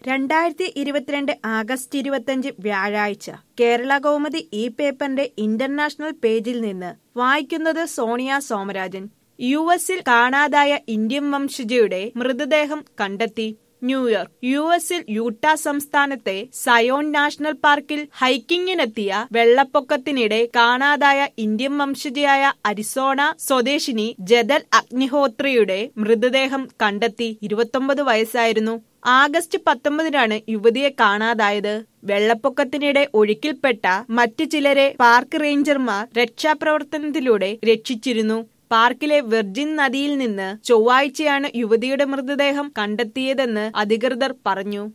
രണ്ടായിരത്തി ഇരുപത്തിരണ്ട് ആഗസ്റ്റ് ഇരുപത്തിയഞ്ച് വ്യാഴാഴ്ച കേരള കൗമുദി ഈ പേപ്പറിന്റെ ഇന്റർനാഷണൽ പേജിൽ നിന്ന് വായിക്കുന്നത് സോണിയ സോമരാജൻ യു എസിൽ കാണാതായ ഇന്ത്യൻ വംശജയുടെ മൃതദേഹം കണ്ടെത്തി ന്യൂയോർക്ക് യു എസിൽ യൂട്ട സംസ്ഥാനത്തെ സയോൺ നാഷണൽ പാർക്കിൽ ഹൈക്കിങ്ങിനെത്തിയ വെള്ളപ്പൊക്കത്തിനിടെ കാണാതായ ഇന്ത്യൻ വംശജയായ അരിസോണ സ്വദേശിനി ജദൽ അഗ്നിഹോത്രിയുടെ മൃതദേഹം കണ്ടെത്തി ഇരുപത്തൊമ്പത് വയസ്സായിരുന്നു ആഗസ്റ്റ് പത്തൊമ്പതിനാണ് യുവതിയെ കാണാതായത് വെള്ളപ്പൊക്കത്തിനിടെ ഒഴുക്കിൽപ്പെട്ട മറ്റു ചിലരെ പാർക്ക് റേഞ്ചർമാർ രക്ഷാപ്രവർത്തനത്തിലൂടെ രക്ഷിച്ചിരുന്നു പാർക്കിലെ വെർജിൻ നദിയിൽ നിന്ന് ചൊവ്വാഴ്ചയാണ് യുവതിയുടെ മൃതദേഹം കണ്ടെത്തിയതെന്ന് അധികൃതർ പറഞ്ഞു